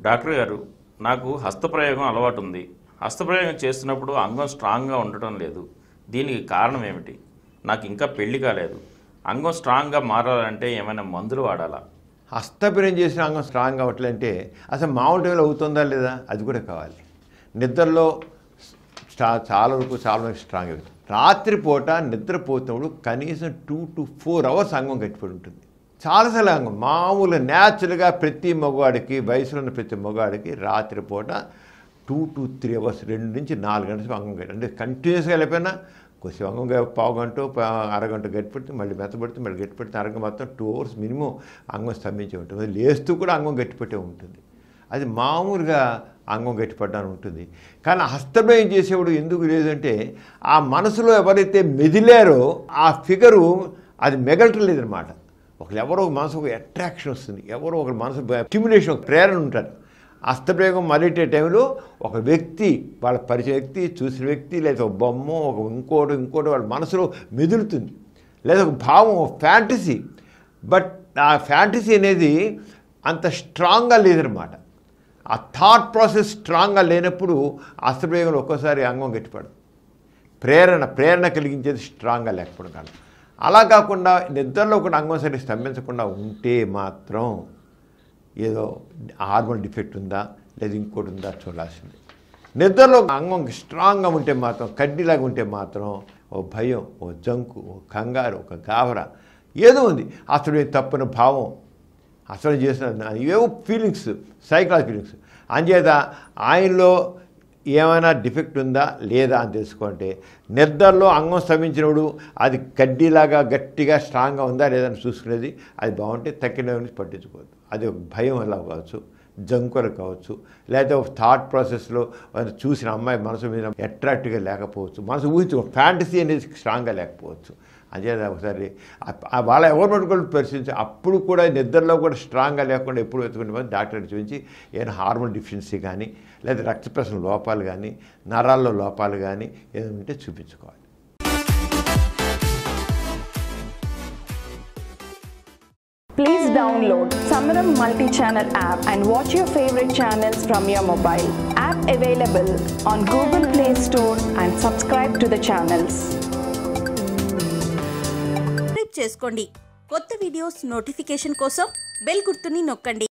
Doctor గారు నాకు హస్తప్రయోగం అలవాటు ఉంది హస్తప్రయోగం చేస్తున్నప్పుడు అంగం స్ట్రాంగ్గా ఉండటం లేదు దీనికి కారణం ఏమిటి నాకు ఇంకా పెళ్లి కాలేదు అంగం స్ట్రాంగ్గా మారాలంటే ఏమైనా మందులు వాడాలా హస్తప్రయం చేసిన అంగం స్ట్రాంగ్ అవ్వట్లంటే అసలు మామూలు టైంలో అవుతుందా లేదా అది కూడా కావాలి నిద్రలో స్టా చాలా వరకు చాలా వరకు స్ట్రాంగ్ అవుతుంది రాత్రిపూట నిద్రపోతున్నప్పుడు కనీసం టూ టు ఫోర్ అవర్స్ అంగం గట్టిపడి ఉంటుంది చాలాసార్లు అంగం మామూలు న్యాచురల్గా ప్రతి మగవాడికి వయసులో ఉన్న ప్రతి మగవాడికి రాత్రిపూట టూ టు త్రీ అవర్స్ రెండు నుంచి నాలుగు గంటల సేపు అంగం గట్టి అంటే కంటిన్యూస్గా వెళ్ళిపోయినా కొద్దిసేపు అంగం గ- పావు గంట ప- అరగంట గట్టిపెడితే మళ్ళీ మెత్తబడితే మళ్ళీ గట్టిపెడితే అరగంట మొత్తం టూ అవర్స్ మినిమం అంగం స్తంభించి ఉంటుంది లేస్తూ కూడా అంగం గట్టిపెట్టే ఉంటుంది అది మామూలుగా అంగం గట్టిపడ్డానికి ఉంటుంది కానీ హస్తమయం చేసేవాడు ఎందుకు లేదంటే ఆ మనసులో ఎవరైతే మెదిలారో ఆ ఫిగరు అది మిగలటం లేదనమాట ఒకరు ఎవరో ఒక మనసు ఒక అట్రాక్షన్ వస్తుంది ఎవరో ఒక మనసు స్టిమ్యులేషన్ ఒక ప్రేరణ ఉంటారు హస్తప్రయోగం మొదలెట్టే టైంలో ఒక వ్యక్తి వాళ్ళ పరిచయ వ్యక్తి చూసిన వ్యక్తి లేదా ఒక బొమ్మ ఒక ఇంకోటి ఇంకోటి వాళ్ళ మనసులో మెదులుతుంది లేదా ఒక భావం ఒక ఫ్యాంటసీ బట్ ఆ ఫ్యాంటసీ అనేది అంత స్ట్రాంగ్గా లేదనమాట ఆ థాట్ ప్రాసెస్ స్ట్రాంగ్గా లేనప్పుడు హస్తప్రయోగంలో ఒక్కోసారి అంగం గట్టిపడదు ప్రేరణ ప్రేరణ కలిగించేది స్ట్రాంగ్గా లేకపోవడం కారణం అలా కాకుండా నిద్రలో కూడా అంగం సరి స్తంభించకుండా ఉంటే మాత్రం ఏదో హార్మోన్ డిఫెక్ట్ ఉందా లేదా ఇంకోటి ఉందా చూడాల్సింది నిద్రలో అంగం స్ట్రాంగ్గా ఉంటే మాత్రం కడ్డీలాగా ఉంటే మాత్రం ఓ భయం ఓ జంకు ఓ కంగారు ఒక గావర ఏదో ఉంది అసలు తప్పని భావం అసలు చేసిన ఇవేవో ఫీలింగ్స్ సైకలాజికల్ ఫీలింగ్స్ అంచేత ఆయనలో ఏమైనా డిఫెక్ట్ ఉందా లేదా అని తెలుసుకుంటే నిద్రలో అంగం స్తంభించినప్పుడు అది కడ్డీలాగా గట్టిగా స్ట్రాంగ్గా ఉందా లేదా అని చూసుకునేది అది బాగుంటే తక్కిన నుంచి పట్టించుకోవద్దు అది ఒక భయం ఎలా కావచ్చు జంకులు కావచ్చు లేదా ఒక థాట్ ప్రాసెస్లో వాళ్ళు చూసిన అమ్మాయి మనసు మీద అట్రాక్టివ్గా లేకపోవచ్చు మనసు ఊహించు ఫ్యాంటసీ అనేది స్ట్రాంగ్గా లేకపోవచ్చు అంచేత ఒకసారి ఆ- ఆ వాళ్ళ ఎవరు పట్టుకొని పరిశీలించి అప్పుడు కూడా నిద్రలో కూడా స్ట్రాంగ్గా లేకుండా ఎప్పుడు వెతుకుంటే డాక్టర్ చూపించి ఏదైనా హార్మోన్ డిఫిషియన్సీ కానీ లేదా రక్త ప్రసరణ లోపాలు కానీ నరాల్లో లోపాలు కానీ ఏదైనా ఉంటే చూపించుకోవాలి Please download Samaram multi-channel app and watch your favorite channels from your mobile. App available on Google Play Store and subscribe to the channels. Subscribe చేసుకోండి కొత్త వీడియోస్ నోటిఫికేషన్ కోసం బెల్ గుర్తుని నొక్కండి